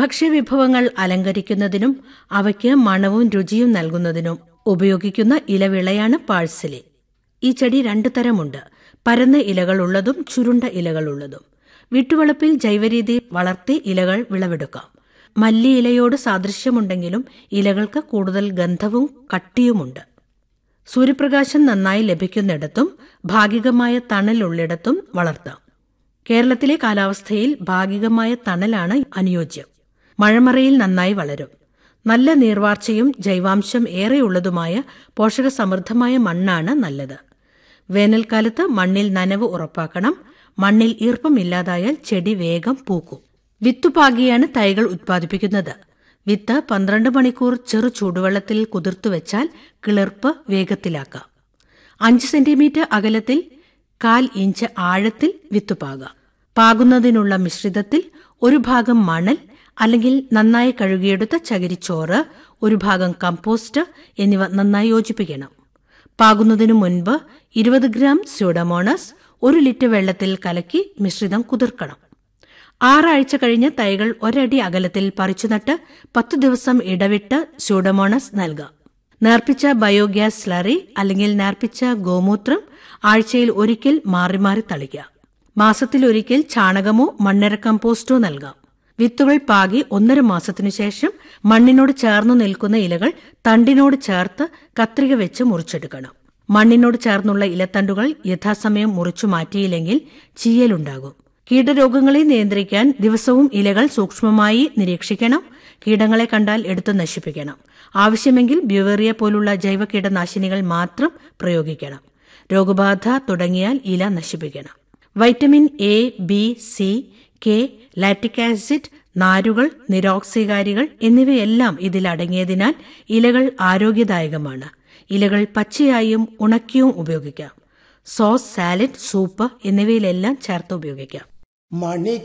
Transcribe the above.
ഭക്ഷ്യവിഭവങ്ങൾ അലങ്കരിക്കുന്നതിനും അവയ്ക്ക് മണവും രുചിയും നൽകുന്നതിനും ഉപയോഗിക്കുന്ന ഇലവിളയാണ് പാഴ്സലി ഈ ചെടി രണ്ടു തരമുണ്ട് പരന്ന ഇലകളുള്ളതും ചുരുണ്ട ഇലകളുള്ളതും വീട്ടുവളപ്പിൽ ജൈവരീതി വളർത്തി ഇലകൾ വിളവെടുക്കാം മല്ലി ഇലയോട് സാദൃശ്യമുണ്ടെങ്കിലും ഇലകൾക്ക് കൂടുതൽ ഗന്ധവും കട്ടിയുമുണ്ട് സൂര്യപ്രകാശം നന്നായി ലഭിക്കുന്നിടത്തും ഭാഗികമായ തണലുള്ളിടത്തും വളർത്താം കേരളത്തിലെ കാലാവസ്ഥയിൽ ഭാഗികമായ തണലാണ് അനുയോജ്യം മഴമറയിൽ നന്നായി വളരും നല്ല നീർവാർച്ചയും ജൈവാംശം ഏറെയുള്ളതുമായ പോഷകസമൃദ്ധമായ മണ്ണാണ് നല്ലത് വേനൽക്കാലത്ത് മണ്ണിൽ നനവ് ഉറപ്പാക്കണം മണ്ണിൽ ഈർപ്പമില്ലാതായാൽ ചെടി വേഗം പൂക്കും വിത്തുപാകിയാണ് തൈകൾ ഉത്പാദിപ്പിക്കുന്നത് വിത്ത് പന്ത്രണ്ട് മണിക്കൂർ ചെറു ചൂടുവെള്ളത്തിൽ കുതിർത്തുവെച്ചാൽ കിളിർപ്പ് വേഗത്തിലാക്കാം അഞ്ച് സെന്റിമീറ്റർ അകലത്തിൽ കാൽ ഇഞ്ച് ആഴത്തിൽ വിത്ത് പാകാം പാകുന്നതിനുള്ള മിശ്രിതത്തിൽ ഒരു ഭാഗം മണൽ അല്ലെങ്കിൽ നന്നായി കഴുകിയെടുത്ത ചകിരിച്ചോറ് ഒരു ഭാഗം കമ്പോസ്റ്റ് എന്നിവ നന്നായി യോജിപ്പിക്കണം പാകുന്നതിനു മുൻപ് ഇരുപത് ഗ്രാം സ്യൂഡമോണസ് ഒരു ലിറ്റർ വെള്ളത്തിൽ കലക്കി മിശ്രിതം കുതിർക്കണം ആറാഴ്ച കഴിഞ്ഞ് തൈകൾ ഒരടി അകലത്തിൽ പറിച്ചുനട്ട് പത്തു ദിവസം ഇടവിട്ട് സ്യൂഡമോണസ് നൽകാം നേർപ്പിച്ച ബയോഗ്യാസ് സ്ലറി അല്ലെങ്കിൽ നേർപ്പിച്ച ഗോമൂത്രം ആഴ്ചയിൽ ഒരിക്കൽ മാറി മാറി തളിക്കുക മാസത്തിലൊരിക്കൽ ചാണകമോ മണ്ണിര കമ്പോസ്റ്റോ നൽകാം വിത്തുകൾ പാകി ഒന്നര മാസത്തിനു ശേഷം മണ്ണിനോട് ചേർന്നു നിൽക്കുന്ന ഇലകൾ തണ്ടിനോട് ചേർത്ത് കത്രിക വെച്ച് മുറിച്ചെടുക്കണം മണ്ണിനോട് ചേർന്നുള്ള ഇലത്തണ്ടുകൾ യഥാസമയം മുറിച്ചു മാറ്റിയില്ലെങ്കിൽ ചീയലുണ്ടാകും കീടരോഗങ്ങളെ നിയന്ത്രിക്കാൻ ദിവസവും ഇലകൾ സൂക്ഷ്മമായി നിരീക്ഷിക്കണം കീടങ്ങളെ കണ്ടാൽ എടുത്തു നശിപ്പിക്കണം ആവശ്യമെങ്കിൽ ബ്യൂവേറിയ പോലുള്ള ജൈവ കീടനാശിനികൾ മാത്രം പ്രയോഗിക്കണം രോഗബാധ തുടങ്ങിയാൽ ഇല നശിപ്പിക്കണം vitamin A B C K lactic acid നാരുകൾ നിരോക്സികാരികൾ എന്നിവയെല്ലാം ഇതിൽ അടങ്ങിയതിനാൽ ഇലകൾ ആരോഗ്യദായകമാണ് ഇലകൾ പച്ചയായും ഉണക്കിയും ഉപയോഗിക്കാം സോസ് സാലഡ് സൂപ്പ് എന്നിവയിലെല്ലാം ചേർത്ത് ഉപയോഗിക്കാം മണി